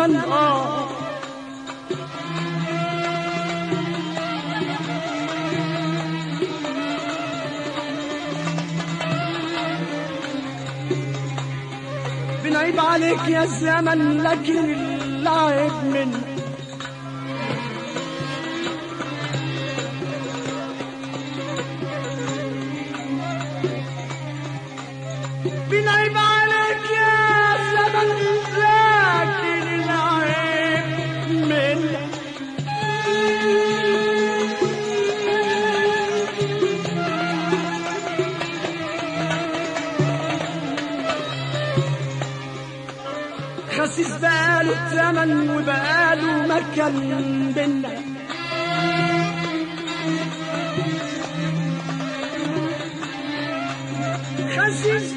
الزمن اه بنعيب عليك يا الزمن لكن العيب منك بنعيب عليك يا زمن لكن العيب منك خسيس بقاله الزمن وبقاله مكان بينا خسيس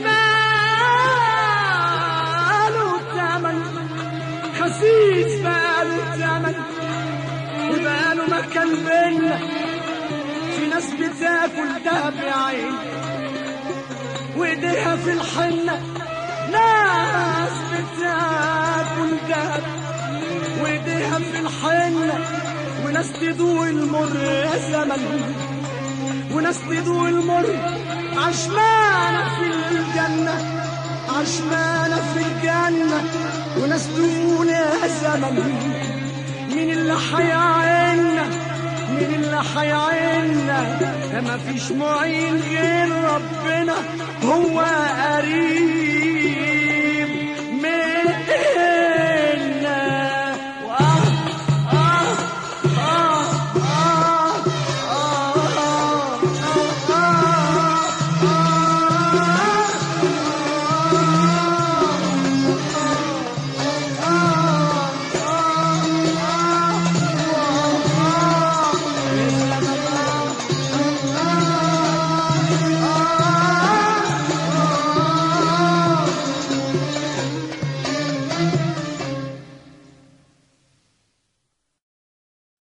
بقاله الزمن خسيس بقاله الزمن وبقاله مكان بينا في ناس بتاكل دهب يا عين وايديها في الحنه ناس بتاكل دهب وايديها في الحنة وناس تدوق المر يا زمن وناس تدوق المر عشمانة في الجنة عشمانة في الجنة وناس تقول يا زمن مين اللي حيعيننا مين اللي حيعيننا ما فيش معين غير ربنا هو